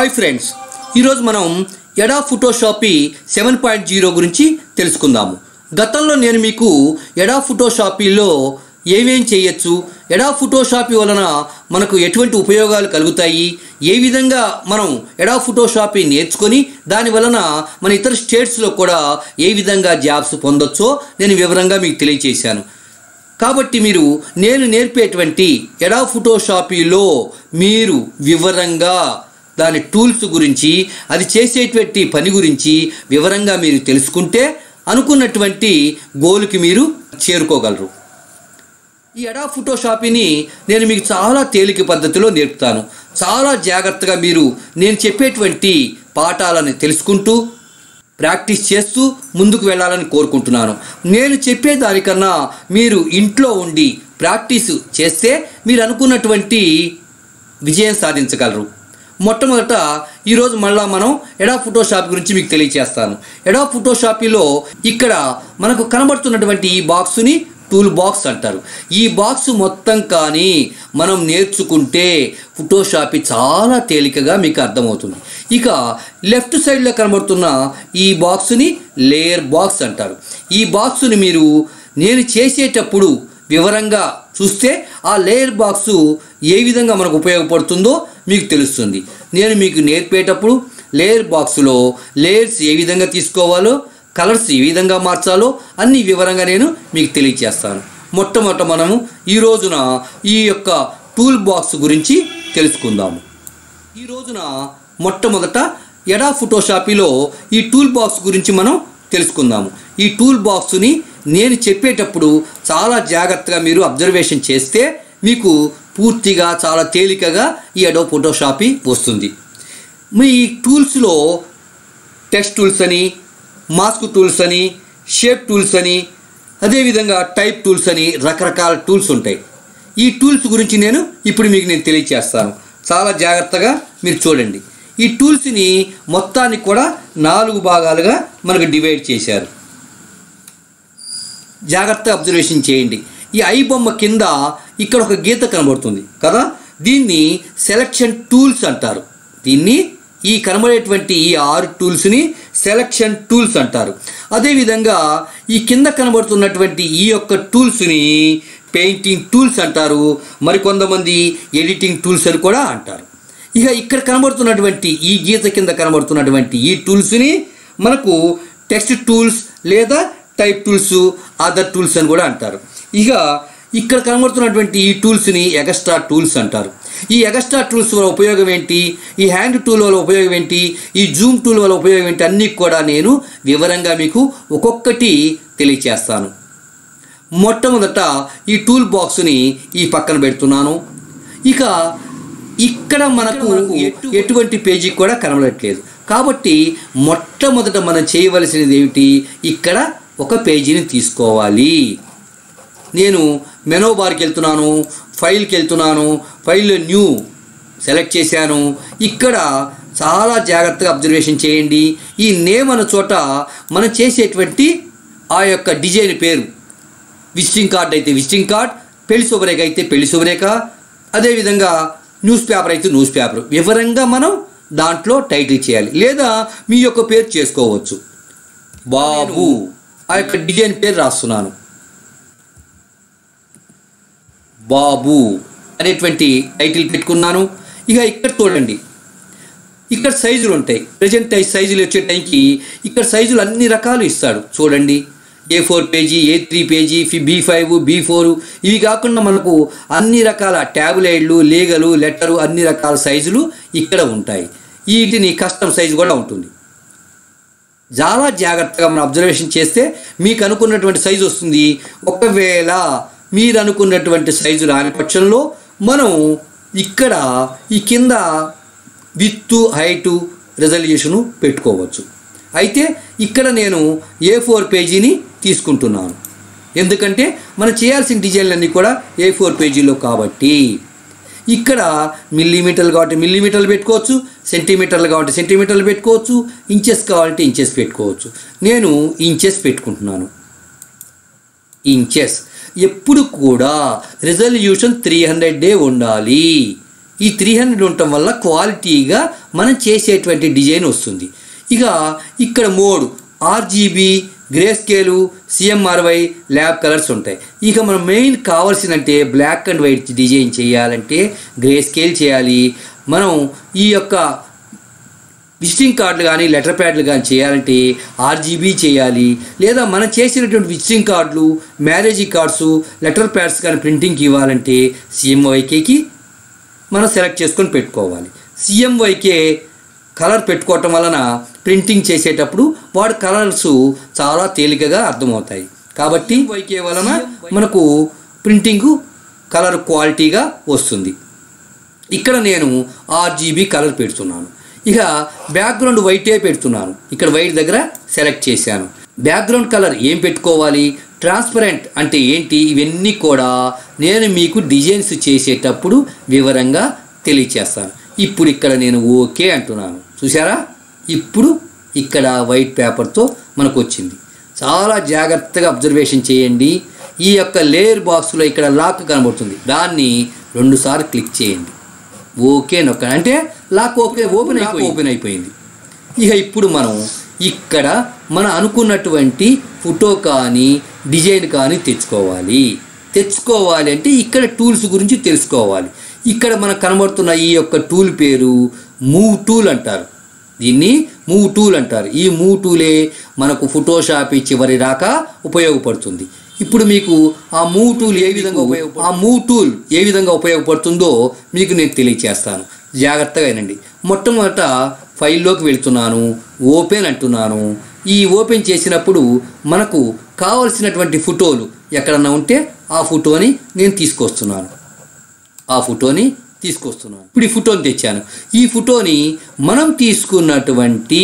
Hi friends ఈరోజు మనం ఎడా ఫోటోషాపీ సెవెన్ పాయింట్ జీరో గురించి తెలుసుకుందాము గతంలో నేను మీకు ఎడా ఫోటోషాపీలో ఏమేం చేయొచ్చు ఎడా ఫోటోషాపీ వలన మనకు ఎటువంటి ఉపయోగాలు కలుగుతాయి ఏ విధంగా మనం ఎడా ఫోటోషాపీ నేర్చుకొని దాని వలన మన ఇతర స్టేట్స్లో కూడా ఏ విధంగా జాబ్స్ పొందొచ్చో నేను వివరంగా మీకు తెలియచేశాను కాబట్టి మీరు నేను నేర్పేటువంటి ఎడా ఫోటోషాపీలో మీరు వివరంగా దాని టూల్స్ గురించి అది చేసేటువంటి పని గురించి వివరంగా మీరు తెలుసుకుంటే అనుకున్నటువంటి గోల్కి మీరు చేరుకోగలరు ఈ ఎడా ఫోటోషాపీని నేను మీకు చాలా తేలిక పద్ధతిలో నేర్పుతాను చాలా జాగ్రత్తగా మీరు నేను చెప్పేటువంటి పాఠాలను తెలుసుకుంటూ ప్రాక్టీస్ చేస్తూ ముందుకు వెళ్ళాలని కోరుకుంటున్నాను నేను చెప్పే దానికన్నా మీరు ఇంట్లో ఉండి ప్రాక్టీస్ చేస్తే మీరు అనుకున్నటువంటి విజయం సాధించగలరు మొట్టమొదట ఈరోజు మళ్ళా మనం ఎడా ఫోటోషాప్ గురించి మీకు తెలియజేస్తాను ఎడా ఫోటోషాపీలో ఇక్కడ మనకు కనబడుతున్నటువంటి ఈ బాక్సుని టూల్ బాక్స్ అంటారు ఈ బాక్స్ మొత్తం కానీ మనం నేర్చుకుంటే ఫోటోషాపీ చాలా తేలికగా మీకు అర్థమవుతుంది ఇక లెఫ్ట్ సైడ్లో కనబడుతున్న ఈ బాక్స్ని లేయర్ బాక్స్ అంటారు ఈ బాక్స్ని మీరు నేను చేసేటప్పుడు వివరంగా చూస్తే ఆ లేయర్ బాక్సు ఏ విధంగా మనకు ఉపయోగపడుతుందో మీకు తెలుస్తుంది నేను మీకు నేర్పేటప్పుడు లేయర్ బాక్సులో లేయర్స్ ఏ విధంగా తీసుకోవాలో కలర్స్ ఏ విధంగా మార్చాలో అన్ని వివరంగా నేను మీకు తెలియజేస్తాను మొట్టమొదట మనము ఈ రోజున ఈ యొక్క టూల్ బాక్స్ గురించి తెలుసుకుందాము ఈ రోజున మొట్టమొదట ఎడా ఫోటోషాపీలో ఈ టూల్ బాక్స్ గురించి మనం తెలుసుకుందాము ఈ టూల్ బాక్స్ని నేను చెప్పేటప్పుడు చాలా జాగ్రత్తగా మీరు అబ్జర్వేషన్ చేస్తే మీకు పూర్తిగా చాలా తేలికగా ఈ ఎడో ఫోటోషాపీ వస్తుంది మీ టూల్స్లో టెక్స్ట్ టూల్స్ అని మాస్క్ టూల్స్ అని షేప్ టూల్స్ అని అదేవిధంగా టైప్ టూల్స్ అని రకరకాల టూల్స్ ఉంటాయి ఈ టూల్స్ గురించి నేను ఇప్పుడు మీకు నేను తెలియచేస్తాను చాలా జాగ్రత్తగా మీరు చూడండి ఈ టూల్స్ని మొత్తానికి కూడా నాలుగు భాగాలుగా మనకు డివైడ్ చేశారు జాగ్రత్త అబ్జర్వేషన్ చేయండి ఈ ఐ బొమ్మ కింద ఇక్కడ ఒక గీత కనబడుతుంది కదా దీన్ని సెలక్షన్ టూల్స్ అంటారు దీన్ని ఈ కనబడేటువంటి ఈ ఆరు టూల్స్ని సెలక్షన్ టూల్స్ అంటారు అదేవిధంగా ఈ కింద కనబడుతున్నటువంటి ఈ యొక్క టూల్స్ని పెయింటింగ్ టూల్స్ అంటారు మరికొంతమంది ఎడిటింగ్ టూల్స్ అని కూడా అంటారు ఇక ఇక్కడ కనబడుతున్నటువంటి ఈ గీత కింద కనబడుతున్నటువంటి ఈ టూల్స్ని మనకు టెక్స్ట్ టూల్స్ లేదా టైప్ టూల్స్ అదర్ టూల్స్ అని కూడా అంటారు ఇక ఇక్కడ కనబడుతున్నటువంటి ఈ టూల్స్ని ఎగస్ట్రా టూల్స్ అంటారు ఈ ఎగస్ట్రా టూల్స్ వల్ల ఉపయోగం ఏంటి ఈ హ్యాండ్ టూల్ వల్ల ఉపయోగం ఏంటి ఈ జూమ్ టూల్ వల్ల ఉపయోగం ఏంటి అన్నీ కూడా నేను వివరంగా మీకు ఒక్కొక్కటి తెలియచేస్తాను మొట్టమొదట ఈ టూల్ బాక్స్ని ఈ పక్కన పెడుతున్నాను ఇక ఇక్కడ మనకు ఎటువంటి పేజీ కూడా కనబడట్లేదు కాబట్టి మొట్టమొదట మనం చేయవలసినది ఏమిటి ఇక్కడ ఒక పేజీని తీసుకోవాలి నేను మెనో బార్కి వెళ్తున్నాను ఫైల్కి వెళ్తున్నాను ఫైల్లో న్యూ సెలెక్ట్ చేశాను ఇక్కడ చాలా జాగ్రత్తగా అబ్జర్వేషన్ చేయండి ఈ నేమ్ అన్న చోట మనం చేసేటువంటి ఆ యొక్క డిజైన్ పేరు విజిటింగ్ కార్డ్ అయితే విజిటింగ్ కార్డ్ పెళ్లి శుభరేఖ అయితే పెళ్లి శుభరేఖ అదేవిధంగా న్యూస్ పేపర్ అయితే న్యూస్ పేపర్ వివరంగా మనం దాంట్లో టైటిల్ చేయాలి లేదా మీ యొక్క పేరు చేసుకోవచ్చు బాబు ఆ యొక్క డిజైన్ పేరు రాస్తున్నాను బాబు అనేటువంటి టైటిల్ పెట్టుకున్నాను ఇక ఇక్కడ చూడండి ఇక్కడ సైజులు ఉంటాయి ప్రజెంట్ సైజులు వచ్చే టైంకి ఇక్కడ సైజులు అన్ని రకాలు ఇస్తాడు చూడండి A four page A three page B five B four ఇవి కాకుండా మనకు అన్ని రకాల ట్యాబ్లెట్లు లీగలు లెటరు అన్ని రకాల సైజులు ఇక్కడ ఉంటాయి వీటిని కస్టమ్ సైజు కూడా ఉంటుంది చాలా జాగ్రత్తగా మనం అబ్జర్వేషన్ చేస్తే మీకు అనుకున్నటువంటి సైజు వస్తుంది ఒకవేళ మీరు అనుకున్నటువంటి సైజు రాని పక్షంలో మనం ఇక్కడ ఈ కింద విత్తు హైటు రెజల్యూషను పెట్టుకోవచ్చు అయితే ఇక్కడ నేను ఏ ఫోర్ పేజీని తీసుకుంటున్నాను ఎందుకంటే మనం చేయాల్సిన డిజైన్లన్నీ కూడా ఏ ఫోర్ పేజీలో కాబట్టి ఇక్కడ మిల్లీమీటర్లు కావాలంటే మిల్లీమీటర్లు పెట్టుకోవచ్చు సెంటీమీటర్లు కావాలంటే సెంటీమీటర్లు పెట్టుకోవచ్చు ఇంచెస్ కావాలంటే ఇంచెస్ పెట్టుకోవచ్చు నేను ఇంచెస్ పెట్టుకుంటున్నాను ఇంచెస్ ఎప్పుడు కూడా రిజల్యూషన్ త్రీ హండ్రెడ్ డే ఉండాలి ఈ త్రీ హండ్రెడ్ ఉండటం వల్ల క్వాలిటీగా మనం చేసేటువంటి డిజైన్ వస్తుంది ఇక ఇక్కడ mode RGB grey scale CMRY lab colours ఉంటాయి ఇక మనం మెయిన్ కావాల్సిందంటే బ్లాక్ అండ్ వైట్ డిజైన్ చేయాలంటే గ్రే స్కేల్ చేయాలి మనం ఈ యొక్క విజిటింగ్ కార్డులు కానీ లెటర్ ప్యాడ్లు కానీ చేయాలంటే ఆర్జీబీ చేయాలి లేదా మనం చేసినటువంటి విజిటింగ్ కార్డులు మ్యారేజ్ కార్డ్స్ లెటర్ ప్యాడ్స్ కానీ ప్రింటింగ్కి ఇవ్వాలంటే సిఎంవైకేకి మనం సెలెక్ట్ చేసుకొని పెట్టుకోవాలి సిఎంవైకే కలర్ పెట్టుకోవటం వలన ప్రింటింగ్ చేసేటప్పుడు వాడి కలర్స్ చాలా తేలికగా అర్థమవుతాయి కాబట్టి వైకే వలన మనకు ప్రింటింగ్ కలర్ క్వాలిటీగా వస్తుంది ఇక్కడ నేను ఆర్జీబీ కలర్ పెడుతున్నాను ఇక బ్యాక్గ్రౌండ్ వైటే పెడుతున్నాను ఇక్కడ వైట్ దగ్గర సెలెక్ట్ చేశాను బ్యాక్గ్రౌండ్ కలర్ ఏం పెట్టుకోవాలి ట్రాన్స్పరెంట్ అంటే ఏంటి ఇవన్నీ కూడా నేను మీకు డిజైన్స్ చేసేటప్పుడు వివరంగా తెలియచేస్తాను ఇప్పుడు ఇక్కడ నేను ఓకే అంటున్నాను చూసారా ఇప్పుడు ఇక్కడ వైట్ పేపర్తో మనకు వచ్చింది చాలా జాగ్రత్తగా అబ్జర్వేషన్ చేయండి ఈ యొక్క లేయర్ బాక్స్లో ఇక్కడ లాక్ కనబడుతుంది దాన్ని రెండుసార్లు క్లిక్ చేయండి ఓకే నొక్కండి అంటే లాక్ ఓకే ఓపెన్ అయిపోయి ఓపెన్ అయిపోయింది ఇక ఇప్పుడు మనం ఇక్కడ మన అనుకున్నటువంటి ఫోటో కానీ డిజైన్ కానీ తెచ్చుకోవాలి తెచ్చుకోవాలి అంటే ఇక్కడ టూల్స్ గురించి తెలుసుకోవాలి ఇక్కడ మనకు కనబడుతున్న ఈ యొక్క టూల్ పేరు మూవ్ టూల్ అంటారు దీన్ని మూవ్ టూల్ అంటారు ఈ మూవ్ టూలే మనకు ఫోటోషాప్ చివరి రాక ఉపయోగపడుతుంది ఇప్పుడు మీకు ఆ మూవ్ టూల్ ఏ విధంగా ఉపయోగ ఆ మూవ్ టూల్ ఏ విధంగా ఉపయోగపడుతుందో మీకు నేను తెలియచేస్తాను జాగ్రత్తగా వినండి మొట్టమొదట ఫైల్లోకి వెళ్తున్నాను ఓపెన్ అంటున్నాను ఈ ఓపెన్ చేసినప్పుడు మనకు కావలసినటువంటి ఫోటోలు ఎక్కడన్నా ఉంటే ఆ ఫోటోని నేను తీసుకొస్తున్నాను ఆ ఫోటోని తీసుకొస్తున్నాను ఇప్పుడు ఈ ఫోటోని తెచ్చాను ఈ ఫోటోని మనం తీసుకున్నటువంటి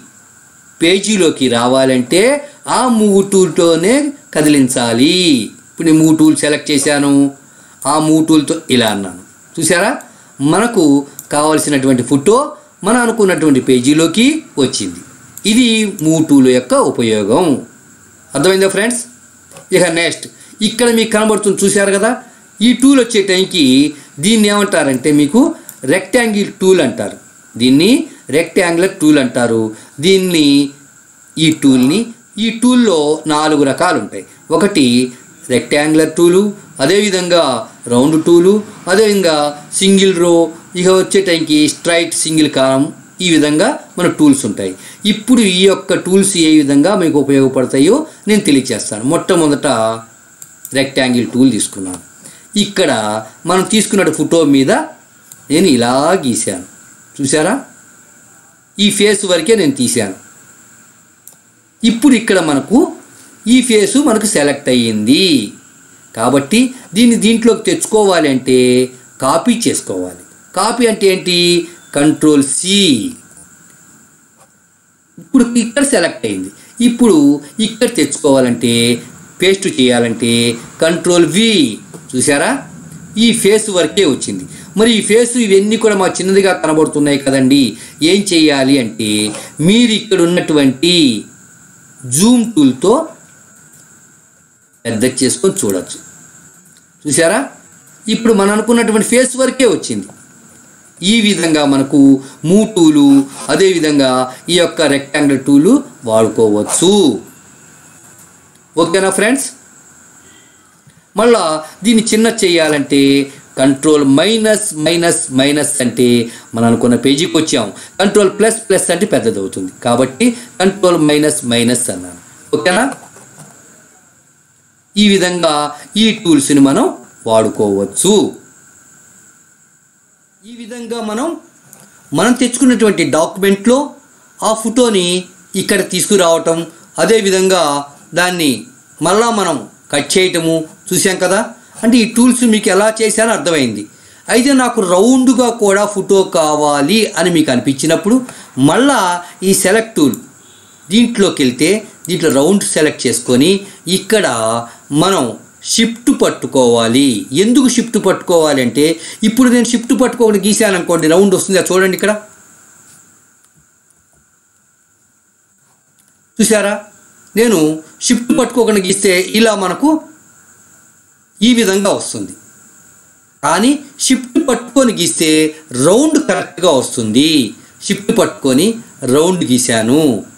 పేజీలోకి రావాలంటే ఆ మూవ్ టూల్తోనే కదిలించాలి ఇప్పుడు నేను మూవ్ టూల్ సెలెక్ట్ చేశాను ఆ మూవ్ టూల్తో ఇలా అన్నాను చూసారా మనకు కావలసినటువంటి ఫోటో మనం అనుకున్నటువంటి పేజీలోకి వచ్చింది ఇది మూవ్ టూల్ యొక్క ఉపయోగం అర్థమైందా ఫ్రెండ్స్ ఇక నెక్స్ట్ ఇక్కడ మీకు కనబడుతుంది చూశారు కదా ఈ టూల్ వచ్చే టైంకి దీన్ని ఏమంటారంటే మీకు రెక్టాంగిల్ టూల్ అంటారు దీన్ని రెక్టాంగులర్ టూల్ అంటారు దీన్ని ఈ టూల్ని ఈ టూల్లో నాలుగు రకాలు ఉంటాయి ఒకటి రెక్టాంగులర్ టూలు అదేవిధంగా రౌండ్ టూలు అదేవిధంగా సింగిల్ రో ఇక వచ్చే టైంకి స్ట్రైట్ సింగిల్ కాలం ఈ విధంగా మన టూల్స్ ఉంటాయి ఇప్పుడు ఈ యొక్క టూల్స్ ఏ విధంగా మీకు ఉపయోగపడతాయో నేను తెలియచేస్తాను మొట్టమొదట రెక్టాంగిల్ టూల్ తీసుకున్నాను ఇక్కడ మనం తీసుకున్న ఫోటో మీద నేను ఇలా గీశాను చూసారా ఈ ఫేస్ వరకే నేను తీశాను ఇప్పుడు ఇక్కడ మనకు ఈ ఫేసు మనకు సెలెక్ట్ అయ్యింది కాబట్టి దీన్ని దీంట్లోకి తెచ్చుకోవాలి అంటే కాపీ చేసుకోవాలి కాపీ అంటే ఏంటి కంట్రోల్ సి ఇప్పుడు ఇక్కడ సెలెక్ట్ అయింది ఇప్పుడు ఇక్కడ తెచ్చుకోవాలంటే పేస్ట్ చేయాలంటే కంట్రోల్ వి చూసారా ఈ ఫేస్ వరకే వచ్చింది మరి ఈ ఫేస్ ఇవన్నీ కూడా మా చిన్నదిగా కనబడుతున్నాయి కదండి ఏం చేయాలి అంటే మీరు ఇక్కడ ఉన్నటువంటి జూమ్ టూల్తో పెద్ద చేసుకొని చూడొచ్చు చూసారా ఇప్పుడు మనం అనుకున్నటువంటి ఫేస్ వరకే వచ్చింది ఈ విధంగా మనకు మూ టూలు అదేవిధంగా ఈ యొక్క రెక్టాంగిల్ టూలు వాడుకోవచ్చు ఓకేనా ఫ్రెండ్స్ మళ్ళా దీన్ని చిన్న చేయాలంటే కంట్రోల్ మైనస్ మైనస్ మైనస్ అంటే మనం అనుకున్న పేజీకి వచ్చాం కంట్రోల్ ప్లస్ ప్లస్ అంటే పెద్దది అవుతుంది కాబట్టి కంట్రోల్ మైనస్ మైనస్ అన్నాను ఓకేనా ఈ విధంగా ఈ టూల్స్ని మనం వాడుకోవచ్చు ఈ విధంగా మనం మనం తెచ్చుకున్నటువంటి డాక్యుమెంట్లో ఆ ఫోటోని ఇక్కడ తీసుకురావటం అదేవిధంగా దాన్ని మళ్ళా మనం కట్ చేయటము చూసాం కదా అంటే ఈ టూల్స్ మీకు ఎలా చేశానో అర్థమైంది అయితే నాకు రౌండ్గా కూడా ఫోటో కావాలి అని మీకు అనిపించినప్పుడు మళ్ళా ఈ సెలెక్ట్ టూల్ దీంట్లోకి వెళ్తే దీంట్లో రౌండ్ సెలెక్ట్ చేసుకొని ఇక్కడ మనం షిఫ్ట్ పట్టుకోవాలి ఎందుకు షిఫ్ట్ పట్టుకోవాలి అంటే ఇప్పుడు నేను షిఫ్ట్ పట్టుకోకుండా గీసాను అనుకోండి రౌండ్ వస్తుంది అది చూడండి ఇక్కడ చూసారా నేను షిఫ్ట్ పట్టుకోకుండా గీస్తే ఇలా మనకు ఈ విధంగా వస్తుంది కానీ షిఫ్ట్ పట్టుకొని గీస్తే రౌండ్ కరెక్ట్గా వస్తుంది షిఫ్ట్ పట్టుకొని రౌండ్ గీశాను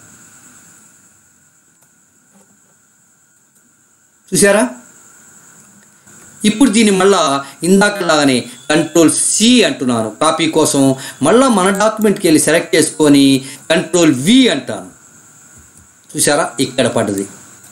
చూసారా ఇప్పుడు దీన్ని మళ్ళా ఇందాకలాగానే కంట్రోల్ సి అంటున్నాను కాపీ కోసం మళ్ళా మన డాక్యుమెంట్కి వెళ్ళి సెలెక్ట్ చేసుకొని కంట్రోల్ వి అంటాను చూసారా ఇక్కడ పడ్డది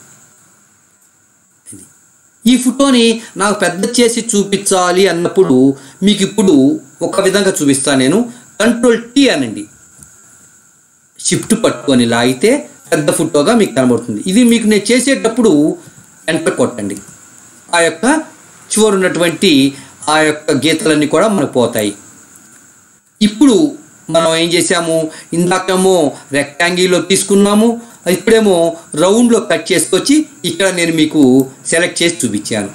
ఇది. ఈ ఫోటోని నాకు పెద్ద చేసి చూపించాలి అన్నప్పుడు మీకు ఇప్పుడు ఒక విధంగా చూపిస్తాను నేను కంట్రోల్ టీ అనండి షిఫ్ట్ పట్టుకొని లాగితే పెద్ద ఫోటోగా మీకు కనబడుతుంది ఇది మీకు నేను చేసేటప్పుడు ఎంటర్ కొట్టండి ఆ యొక్క చివరి ఉన్నటువంటి ఆ యొక్క గీతలన్నీ కూడా మనకు పోతాయి ఇప్పుడు మనం ఏం చేసాము ఇందాకేమో రెక్టాంగిల్లో తీసుకున్నాము ఇప్పుడేమో రౌండ్లో కట్ చేసుకొచ్చి ఇక్కడ నేను మీకు సెలెక్ట్ చేసి చూపించాను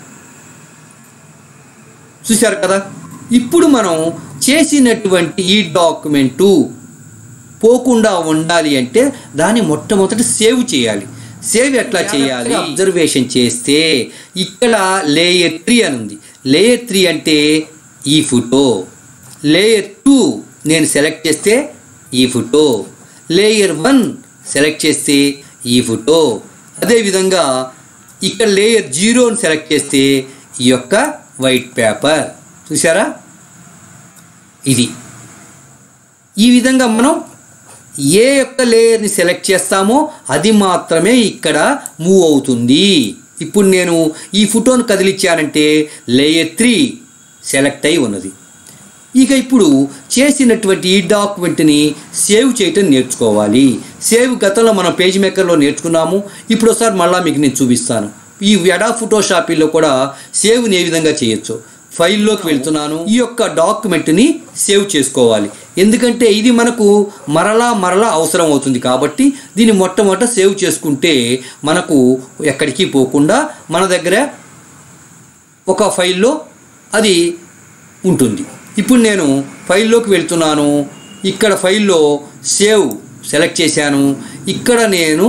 చూశారు కదా ఇప్పుడు మనం చేసినటువంటి ఈ డాక్యుమెంటు పోకుండా ఉండాలి అంటే దాన్ని మొట్టమొదటి సేవ్ చేయాలి సేవ్ ఎట్లా చేయాలి అబ్జర్వేషన్ చేస్తే ఇక్కడ లేయర్ త్రీ అని ఉంది లేయర్ త్రీ అంటే ఈ ఫోటో లేయర్ టూ నేను సెలెక్ట్ చేస్తే ఈ ఫోటో లేయర్ వన్ సెలెక్ట్ చేస్తే ఈ ఫోటో అదేవిధంగా ఇక్కడ లేయర్ జీరోని సెలెక్ట్ చేస్తే ఈ యొక్క వైట్ పేపర్ చూసారా ఇది ఈ విధంగా మనం ఏ యొక్క లేయర్ని సెలెక్ట్ చేస్తామో అది మాత్రమే ఇక్కడ మూవ్ అవుతుంది ఇప్పుడు నేను ఈ ఫోటోను కదిలిచ్చానంటే లేయర్ త్రీ సెలెక్ట్ అయి ఉన్నది ఇక ఇప్పుడు చేసినటువంటి ఈ డాక్యుమెంట్ని సేవ్ చేయటం నేర్చుకోవాలి సేవ్ గతంలో మనం పేజ్ మేకర్లో నేర్చుకున్నాము ఇప్పుడు ఒకసారి మళ్ళీ మీకు నేను చూపిస్తాను ఈ ఎడా ఫోటోషాపీలో కూడా సేవ్ని ఏ విధంగా చేయొచ్చు ఫైల్లోకి వెళ్తున్నాను ఈ యొక్క డాక్యుమెంట్ని సేవ్ చేసుకోవాలి ఎందుకంటే ఇది మనకు మరలా మరలా అవసరం అవుతుంది కాబట్టి దీన్ని మొట్టమొదట సేవ్ చేసుకుంటే మనకు ఎక్కడికి పోకుండా మన దగ్గర ఒక ఫైల్లో అది ఉంటుంది ఇప్పుడు నేను ఫైల్లోకి వెళ్తున్నాను ఇక్కడ ఫైల్లో సేవ్ సెలెక్ట్ చేశాను ఇక్కడ నేను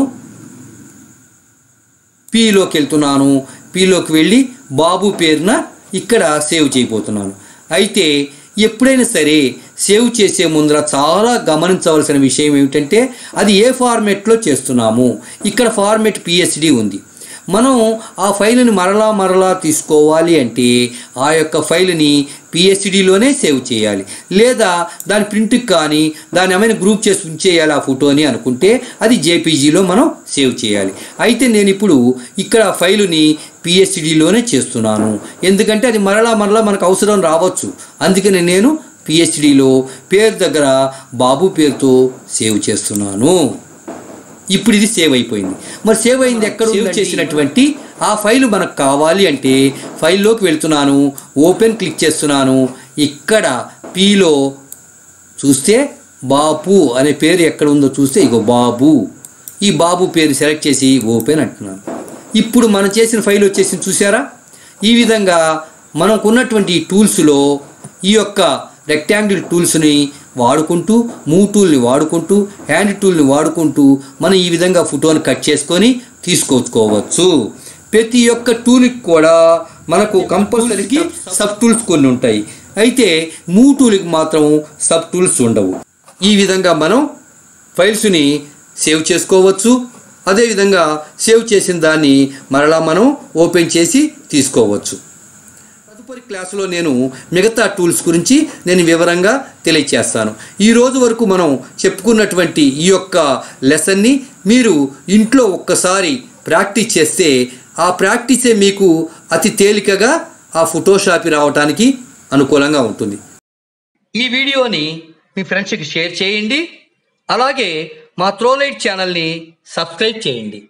పీలోకి వెళ్తున్నాను పీలోకి వెళ్ళి బాబు పేరున ఇక్కడ సేవ్ చేయబోతున్నాను అయితే ఎప్పుడైనా సరే సేవ్ చేసే ముందర చాలా గమనించవలసిన విషయం ఏమిటంటే అది ఏ ఫార్మేట్లో చేస్తున్నాము ఇక్కడ ఫార్మేట్ పిఎస్డి ఉంది మనం ఆ ఫైల్ని మరలా మరలా తీసుకోవాలి అంటే ఆ యొక్క ఫైల్ని పిఎస్డిలోనే సేవ్ చేయాలి లేదా దాని ప్రింట్కి కానీ దాన్ని ఏమైనా గ్రూప్ చేసి ఉంచేయాలి ఆ ఫోటోని అనుకుంటే అది జేపీజీలో మనం సేవ్ చేయాలి అయితే నేను ఇప్పుడు ఇక్కడ ఫైలుని పిహెచ్డిలోనే చేస్తున్నాను ఎందుకంటే అది మరలా మరలా మనకు అవసరం రావచ్చు అందుకని నేను పిహెచ్డిలో పేరు దగ్గర బాబు పేరుతో సేవ్ చేస్తున్నాను ఇప్పుడు ఇది సేవ్ అయిపోయింది మరి సేవ్ అయింది ఎక్కడ సేవ్ చేసినటువంటి ఆ ఫైల్ మనకు కావాలి అంటే ఫైల్లోకి వెళ్తున్నాను ఓపెన్ క్లిక్ చేస్తున్నాను ఇక్కడ పీలో చూస్తే బాపు అనే పేరు ఎక్కడ ఉందో చూస్తే ఇగో బాబు ఈ బాబు పేరు సెలెక్ట్ చేసి ఓపెన్ అంటున్నాను ఇప్పుడు మనం చేసిన ఫైల్ వచ్చేసి చూసారా ఈ విధంగా మనకున్నటువంటి ఈ టూల్స్లో ఈ యొక్క రెక్టాంగిల్ టూల్స్ని వాడుకుంటూ మూవ్ టూల్ని వాడుకుంటూ హ్యాండ్ టూల్ని వాడుకుంటూ మనం ఈ విధంగా ఫోటోని కట్ చేసుకొని తీసుకొచ్చుకోవచ్చు ప్రతి ఒక్క టూల్కి కూడా మనకు కంపల్సరీకి సబ్ టూల్స్ కొన్ని ఉంటాయి అయితే మూవ్ టూల్కి మాత్రం సబ్ టూల్స్ ఉండవు ఈ విధంగా మనం ఫైల్స్ని సేవ్ చేసుకోవచ్చు అదేవిధంగా సేవ్ చేసిన దాన్ని మరలా మనం ఓపెన్ చేసి తీసుకోవచ్చు తదుపరి క్లాసులో నేను మిగతా టూల్స్ గురించి నేను వివరంగా తెలియచేస్తాను ఈ రోజు వరకు మనం చెప్పుకున్నటువంటి ఈ యొక్క లెసన్ని మీరు ఇంట్లో ఒక్కసారి ప్రాక్టీస్ చేస్తే ఆ ప్రాక్టీసే మీకు అతి తేలికగా ఆ ఫోటోషాపి రావడానికి అనుకూలంగా ఉంటుంది ఈ వీడియోని మీ ఫ్రెండ్స్కి షేర్ చేయండి అలాగే మా త్రోలైట్ ఛానల్ని సబ్స్క్రైబ్ చేయండి